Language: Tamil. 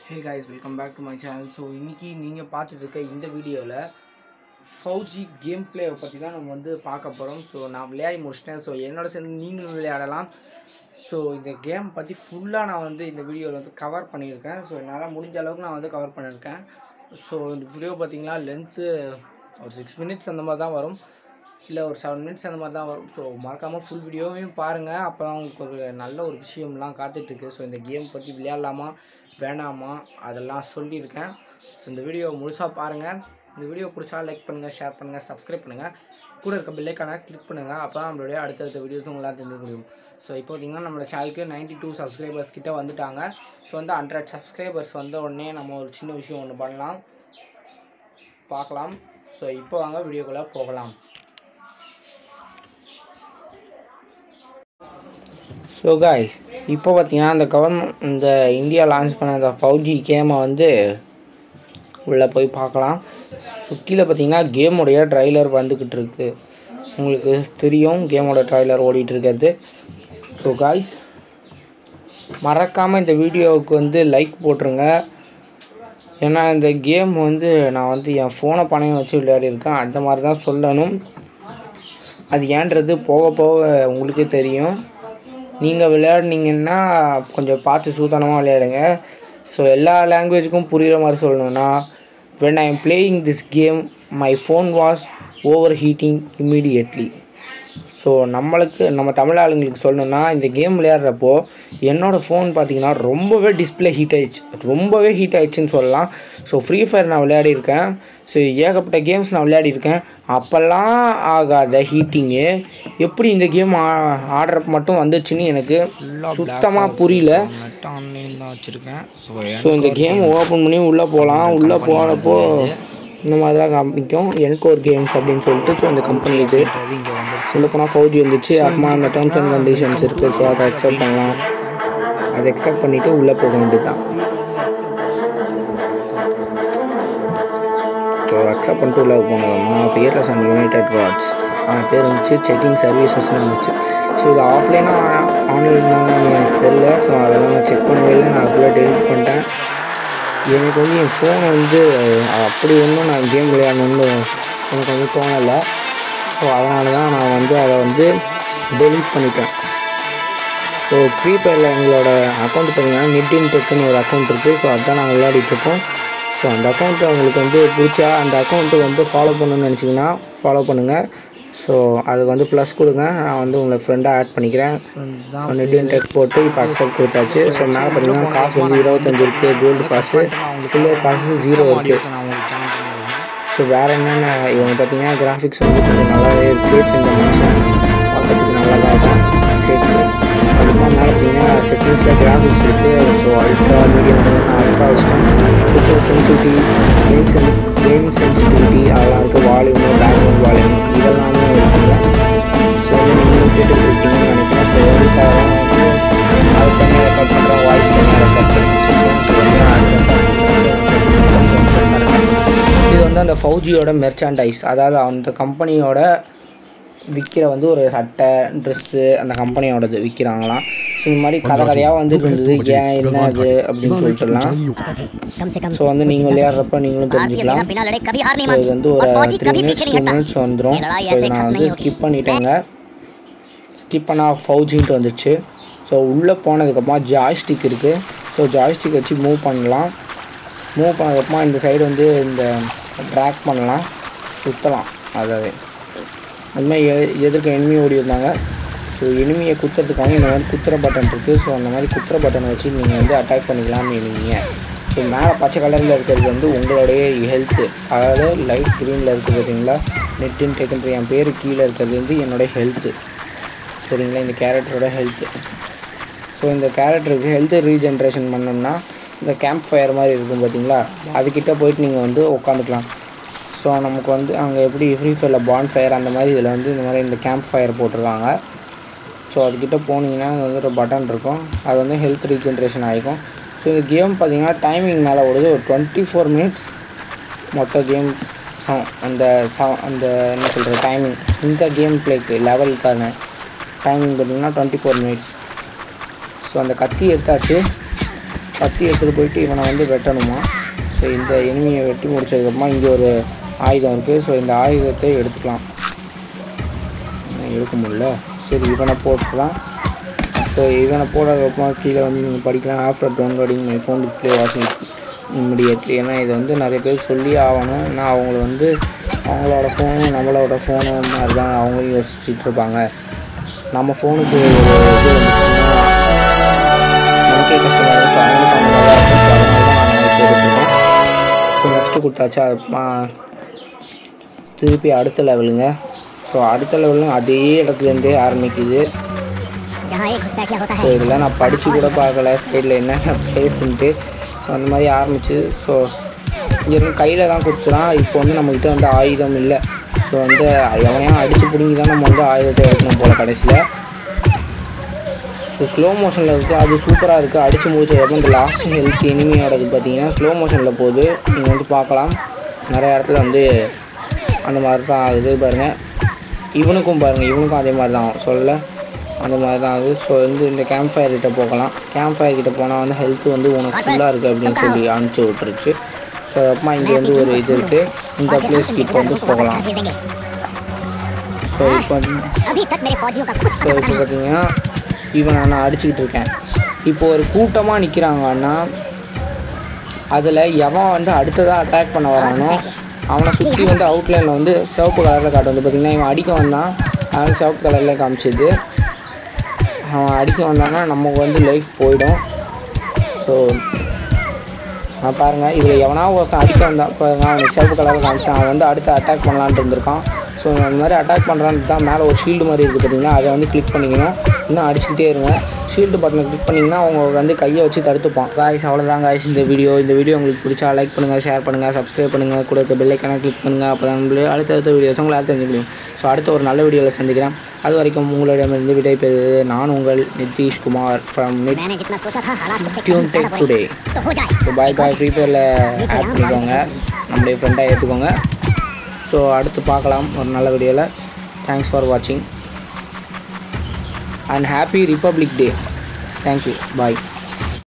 Hey guys welcome back to my channel so இன்னைக்கு நீங்கள் பார்த்துட்டு இருக்க இந்த வீடியோவில் ஃபவுஜி கேம் பிளேவை பற்றி தான் நம்ம வந்து பார்க்க போகிறோம் ஸோ நான் விளையாடி முடிச்சிட்டேன் ஸோ என்னோட சேர்ந்து நீங்களும் விளையாடலாம் ஸோ இந்த கேம் பற்றி ஃபுல்லாக நான் வந்து இந்த வீடியோவில் வந்து கவர் பண்ணியிருக்கேன் ஸோ என்னால் முடிஞ்ச அளவுக்கு நான் வந்து கவர் பண்ணியிருக்கேன் ஸோ இந்த வீடியோ பார்த்தீங்கன்னா லென்த்து ஒரு சிக்ஸ் மினிட்ஸ் அந்த மாதிரி தான் வரும் இல்லை ஒரு செவன் மினிட்ஸ் அந்த மாதிரி தான் வரும் ஸோ மறக்காமல் ஃபுல் வீடியோவையும் பாருங்கள் அப்போ தான் உங்களுக்கு ஒரு நல்ல ஒரு விஷயம்லாம் காத்துட்ருக்கு ஸோ இந்த கேம் பற்றி விளையாடலாமா வேணாமா அதெல்லாம் சொல்லியிருக்கேன் ஸோ இந்த வீடியோவை முழுசாக பாருங்கள் இந்த வீடியோ பிடிச்சா லைக் பண்ணுங்கள் ஷேர் பண்ணுங்கள் சப்ஸ்கிரைப் பண்ணுங்கள் கூட இருக்க பெல்லைக்கான கிளிக் பண்ணுங்கள் அப்போ தான் நம்மளுடைய அடுத்தடுத்த வீடியோஸ் உங்களால் தெரிஞ்சுக்க முடியும் ஸோ இப்போ பார்த்தீங்கன்னா நம்மளோட சேனலுக்கு நைன்டி டூ சப்ஸ்கிரைபர்ஸ் கிட்ட வந்துட்டாங்க ஸோ வந்து ஹண்ட்ரட் சப்ஸ்கிரைபர்ஸ் வந்த உடனே நம்ம ஒரு சின்ன விஷயம் ஒன்று பண்ணலாம் பார்க்கலாம் ஸோ இப்போ வாங்க வீடியோக்குள்ளே போகலாம் ஸோ காய்ஸ் இப்போ பார்த்தீங்கன்னா இந்த கவர்மெண்ட் இந்த இந்தியா லான்ச் பண்ண இந்த ஃபவுஜி கேமை வந்து உள்ளே போய் பார்க்கலாம் ஸோ கீழே பார்த்தீங்கன்னா கேமுடைய ட்ரைலர் வந்துக்கிட்டு இருக்கு உங்களுக்கு தெரியும் கேமோட ட்ரைலர் ஓடிட்டு இருக்கிறது ஸோ காய்ஸ் மறக்காமல் இந்த வீடியோவுக்கு வந்து லைக் போட்டுருங்க ஏன்னா இந்த கேம் வந்து நான் வந்து என் ஃபோனை பணையம் வச்சு விளையாடிருக்கேன் அந்த மாதிரி தான் சொல்லணும் அது ஏன்றது போக போக உங்களுக்கே தெரியும் நீங்கள் விளையாடுனீங்கன்னா கொஞ்சம் பார்த்து சூதானமாக விளையாடுங்க ஸோ எல்லா லாங்குவேஜுக்கும் புரிகிற மாதிரி சொல்லணும்னா when I am playing this game my phone was over heating immediately so நம்மளுக்கு நம்ம தமிழ் ஆளுங்களுக்கு சொல்லணும்னா இந்த கேம் விளையாடுறப்போ என்னோடய ஃபோன் பார்த்தீங்கன்னா ரொம்பவே டிஸ்பிளே ஹீட் ஆயிடுச்சு ரொம்பவே ஹீட் ஆயிடுச்சுன்னு சொல்லலாம் ஸோ ஃப்ரீ ஃபயர் நான் விளையாடிருக்கேன் ஸோ ஏகப்பட்ட கேம்ஸ் நான் விளையாடிருக்கேன் அப்போல்லாம் ஆகாத ஹீட்டிங்கு எப்படி இந்த கேம் ஆடுறப்ப மட்டும் வந்துச்சுன்னு எனக்கு சுத்தமாக புரியல ஆன்லைன் தான் வச்சிருக்கேன் ஸோ இந்த கேம் ஓப்பன் பண்ணி உள்ளே போகலாம் உள்ளே போகிறப்போ இந்த மாதிரி தான் காமிக்கும் என்கோர் கேம்ஸ் அப்படின்னு சொல்லிட்டு ஸோ இந்த கம்பெனி இது அது இங்க வந்துருச்சு உள்ள போனால் ஃபவுஜி வந்துச்சு அப்புறமா அந்த டேர்ம்ஸ் அண்ட் கண்டிஷன்ஸ் இருக்குது ஸோ அதை அக்செப்ட் பண்ணலாம் அதை அக்செப்ட் பண்ணிவிட்டு உள்ளே போக வேண்டியது தான் ஸோ அக்செப்ட் பண்ணிட்டு உள்ளே போனோம்னா ஃபியர்லெஸ் அண்ட் யுனைடெட் கார்ட்ஸ் அவன் பேர் இருந்துச்சு செக்கிங் சர்வீசஸ்னு இருந்துச்சு ஸோ இது ஆஃப்லைனாக ஆன்லைனாக எனக்கு தெரியல ஸோ அதெல்லாம் நான் செக் பண்ணவே இல்லை நான் அதுக்குள்ளே டெலிட் பண்ணிட்டேன் எனக்கு வந்து என் ஃபோன் வந்து அப்படி ஒன்றும் நான் கேம் விளையாடணும்னு எனக்கு வந்து தோணலை ஸோ அதனால தான் நான் வந்து அதை வந்து டெலீட் பண்ணிட்டேன் ஸோ ஃப்ரீ ஃபயரில் எங்களோட அக்கௌண்ட் பார்த்தீங்கன்னா நிட்டின் டெக்குன்னு ஒரு அக்கௌண்ட் இருக்குது ஸோ அதுதான் நாங்கள் விளையாடிட்டுருக்கோம் ஸோ அந்த அக்கௌண்ட்டை உங்களுக்கு வந்து பிடிச்சா அந்த அக்கௌண்ட்டை வந்து ஃபாலோ பண்ணணும்னு நினச்சிங்கன்னா ஃபாலோ பண்ணுங்கள் ஸோ அதுக்கு வந்து ப்ளஸ் கொடுங்க நான் வந்து உங்களை ஃப்ரெண்டாக ஆட் பண்ணிக்கிறேன் நிட்டின் டெக் போட்டு இப்போ அக்செப்ட் கொடுத்தாச்சு ஸோ மேலே பார்த்தீங்கன்னா காசு வந்து இருபத்தஞ்சு இருக்குது கோல்டு காசு சில்வர் காசு ஜீரோ இருக்குது நான் உங்களுக்கு ஜாயின் பண்ணிடுவேன் ஸோ வேறு என்னென்ன இவங்க பார்த்தீங்கன்னா கிராஃபிக்ஸ் வந்து கொஞ்சம் நல்லாவே இருக்குது இந்த மனுஷன் பார்க்கறதுக்கு நல்லா தான் இருக்கும் சேர்த்து அதுக்கு மேலே பார்த்தீங்கன்னா செட்டிங்ஸில் கிராஃபிக்ஸ் இருக்குது ஸோ அல்ட்ரா மீடியம் வந்து நான் அல்ட்ரா வச்சிட்டேன் ஃபோட்டோ சென்சிட்டிவிட்டி கேம் சென் கேம் சென்சிட்டிவிட்டி அதெல்லாம் இருக்குது வால்யூமு பேக்ரவுண்ட் வால்யூம் இதெல்லாமே இருக்குங்க ஸோ வந்து நீங்களும் கேட்டுட்டு இருக்கீங்கன்னு நினைக்கிறேன் ஸோ வந்து அதெல்லாம் வந்து அது தனியாக ரெக்கார்ட் பண்ணுறோம் வாய்ஸ் தனியாக ரெக்கார்ட் பண்ணி வச்சுருக்கோம் ஸோ வந்து அது இது வந்து அந்த ஃபவுஜியோட மெர்ச்சாண்டைஸ் அதாவது அந்த கம்பெனியோட விற்கிற வந்து ஒரு சட்டை ட்ரெஸ்ஸு அந்த கம்பெனியோடது விற்கிறாங்களாம் ஸோ இந்த மாதிரி கதை கதையாக வந்துட்டு இருந்தது ஏன் என்ன அது அப்படின்னு சொல்லிட்டுலாம் कम से कम ஸோ வந்து நீங்கள் விளையாடுறப்ப நீங்களும் भारतीय सेना தெரிஞ்சுக்கலாம் बिना लड़े कभी हार नहीं ஸோ இது मानती வந்து और ஒரு फौजी த்ரீ कभी மினிட்ஸ் पीछे டூ नहीं हटता மினிட்ஸ் வந்துடும் ये लड़ाई ஸோ ऐसे நான் खत्म வந்து नहीं होगी ஸ்கிப் பண்ணிட்டேங்க ஸ்கிப் பண்ணால் ஃபவுஜின்ட்டு வந்துச்சு ஸோ உள்ளே போனதுக்கப்புறமா ஜாய்ஸ்டிக் இருக்குது ஸோ ஜாய்ஸ்டிக் வச்சு மூவ் பண்ணலாம் மூவ் பண்ணதுக்கப்புறமா இந்த சைடு வந்து இந்த ட்ராக் பண்ணலாம் சுற்றலாம் அதாவது அது மாதிரி எ- எதிர்க்க எனிமி ஓடி வந்தாங்க ஸோ எனிமியை குத்துறதுக்காக இந்த மாதிரி குத்துற பட்டன் இருக்குது ஸோ அந்த மாதிரி குத்துற பட்டன் வச்சு நீங்கள் வந்து அட்டாக் பண்ணிக்கலாம் எனிமியை ஸோ மேலே பச்சை கலரில் இருக்கிறது வந்து உங்களுடைய ஹெல்த்து அதாவது லைட் க்ரீனில் இருக்குது பார்த்தீங்களா நெட்டின் டெக்குன்ற என் பேர் கீழே இருக்கிறது வந்து என்னோடய ஹெல்த்து சரிங்களா இந்த கேரக்டரோட ஹெல்த்து ஸோ இந்த கேரக்டருக்கு ஹெல்த் ரீஜென்ரேஷன் பண்ணோம்னா இந்த கேம்ப் ஃபயர் மாதிரி இருக்கும் பார்த்தீங்களா அதுக்கிட்ட போயிட்டு நீங்கள் வந்து உட்காந்துக்கலாம் ஸோ நமக்கு வந்து அங்கே எப்படி ஃப்ரீ ஃபயரில் பான் ஃபயர் அந்த மாதிரி இதில் வந்து இந்த மாதிரி இந்த கேம்ப் ஃபயர் போட்டிருக்காங்க ஸோ அதுக்கிட்ட போனீங்கன்னா அங்க வந்து ஒரு பட்டன் இருக்கும் அது வந்து ஹெல்த் ரீஜென்ரேஷன் ஆகிக்கும் ஸோ இந்த கேம் பார்த்தீங்கன்னா டைமிங் மேலே ஓடுது ஒரு டுவெண்ட்டி ஃபோர் மினிட்ஸ் மொத்த கேம் அந்த ச- அந்த என்ன சொல்கிற டைமிங் இந்த கேம் பிளேக்கு லெவலுக்கான டைமிங் பார்த்தீங்கன்னா டுவெண்ட்டி ஃபோர் மினிட்ஸ் ஸோ அந்த கத்தி எடுத்தாச்சு கத்தி எடுத்துகிட்டு போயிட்டு இவனை வந்து வெட்டணுமா ஸோ இந்த எனிமியை வெட்டி முடிச்சதுக்கப்புறமா இங்கே ஒரு ஆயுதம் இருக்குது ஸோ இந்த ஆயுதத்தை எடுத்துக்கலாம் என்ன எடுக்க முடியல சரி இவனை போட்டுக்கலாம் ஸோ இவனை போடுறதுக்கப்புறமா கீழே வந்து நீங்கள் படிக்கலாம் after downloading my phone display washing immediately ஏன்னா இது வந்து நிறைய பேர் சொல்லி ஆகணும் ஏன்னா அவங்க வந்து அவங்களோட ஃபோனு நம்மளோட ஃபோனு மாதிரி தான் அவங்களும் யோசிச்சுட்டு இருப்பாங்க நம்ம ஃபோனுக்கு ஒரு இது வந்துச்சுன்னா நமக்கே கஷ்டமாக இருக்கும் ஸோ அவங்களுக்கு அந்த மாதிரி இருக்கும் ஸோ அதனால தான் நான் இந்த மாதிரி போட்டுட்ருக்கேன் ஸோ நெக்ஸ்ட்டு கொடுத்தாச்சா அதுமா திருப்பி அடுத்த லெவலுங்க ஸோ அடுத்த லெவலும் அதே இடத்துலேருந்தே ஆரம்பிக்குது जहाँ एक घुसपैठिया होता ஸோ है இதெல்லாம் நான் படித்து கூட பார்க்கல சைடில் என்னென்ன பேசுன்ட்டு ஸோ அந்த மாதிரி ஆரம்பிச்சு ஸோ இங்கேருந்து கையில் தான் கொடுத்துறான் இப்போ வந்து நம்மக்கிட்ட வந்து ஆயுதம் இல்லை ஸோ வந்து எவனையும் அடித்து பிடுங்கி தான் நம்ம வந்து ஆயுதத்தை எடுக்கணும் போல் கடைசியில் ஸோ ஸ்லோ மோஷனில் இருக்குது அது சூப்பராக இருக்குது அடித்து முடிச்சதுக்கப்புறம் இந்த லாஸ்ட் ஹெல்த் எனிமியோடது பார்த்தீங்கன்னா ஸ்லோ மோஷனில் போகுது நீங்கள் வந்து பார்க்கலாம் நிறைய இடத்துல வந்து அந்த மாதிரி தான் ஆகுது பாருங்கள் இவனுக்கும் பாருங்கள் இவனுக்கும் அதே மாதிரி தான் சொல்ல அந்த மாதிரி தான் ஆகுது ஸோ வந்து இந்த கேம்ப் ஃபயர் கிட்ட போகலாம் கேம்ப் ஃபயர் கிட்ட போனால் வந்து ஹெல்த் வந்து உனக்கு ஃபுல்லாக இருக்குது அப்படின்னு சொல்லி அனுப்பிச்சி விட்டுருச்சு ஸோ அப்புறமா இங்கே வந்து ஒரு இது இருக்குது இந்த और फिर பிளேஸ் हम கிட்ட तुम வந்து को वापस போகலாம் कर देंगे ஸோ இப்போ வந்து अभी तक मेरे फौजियों का कुछ ஸோ पता இப்போ नहीं பார்த்தீங்கன்னா இவனை நான் அடிச்சுக்கிட்டு இருக்கேன் இப்போ ஒரு கூட்டமாக நிற்கிறாங்கன்னா அதில் எவன் வந்து அடுத்ததாக அட்டாக் பண்ண வரானோ அவனை சுற்றி வந்து அவுட்லைனில் வந்து சிவப்பு கலரில் காட்டும் வந்து பார்த்தீங்கன்னா இவன் அடிக்க வந்தான் அதனால் சிவப்பு கலரில் காமிச்சிது அவன் அடிக்க வந்தான்னா நமக்கு வந்து லைஃப் போயிடும் ஸோ நான் பாருங்கள் இதில் எவனா ஒருத்தன் அடிக்க வந்தான் பாருங்க அவனுக்கு சிவப்பு கலரில் காமிச்சான் அவன் வந்து அடுத்து அட்டாக் பண்ணலான்ட்டு இருந்திருக்கான் ஸோ அந்த மாதிரி அட்டாக் பண்ணுறான்னு தான் மேலே ஒரு ஷீல்டு மாதிரி இருக்குது பார்த்தீங்கன்னா அதை வந்து கிளிக் பண்ணிக்கணும் இன்னும் அடிச்சுக்கிட்டே இருங்க ஷீல்டு பட்டனை கிளிக் பண்ணிங்கன்னா அவங்க வந்து கையை வச்சு தடுத்துப்பான் காய்ஸ் அவ்வளோதான் காய்ஸ் இந்த வீடியோ இந்த வீடியோ உங்களுக்கு பிடிச்சா லைக் பண்ணுங்கள் ஷேர் பண்ணுங்கள் சப்ஸ்கிரைப் பண்ணுங்கள் கூட இருக்க பெல்லைக்கான கிளிக் பண்ணுங்கள் அப்போ தான் நம்மளே அடுத்தடுத்த வீடியோஸ் உங்களால் தெரிஞ்சுக்க முடியும் ஸோ அடுத்த ஒரு நல்ல வீடியோவில் சந்திக்கிறேன் அது வரைக்கும் உங்களிடமிருந்து விடை பெறுவது நான் உங்கள் நிதிஷ்குமார் ஃப்ரம் நிட் मैंने जितना सोचा था हालात उससे Tune कहीं ज्यादा Tech बुरे Today. तो हो जाए ஸோ பாய் பாய் ஃப்ரீ ஃபயரில் ஆட் பண்ணிக்கோங்க நம்மளுடைய ஃப்ரெண்டாக ஏற்றுக்கோங்க ஸோ அடுத்து பார்க்கலாம் ஒரு நல்ல வீடியோவில் தேங்க்ஸ் ஃபார் வாட்சிங் and happy Republic Day thank you bye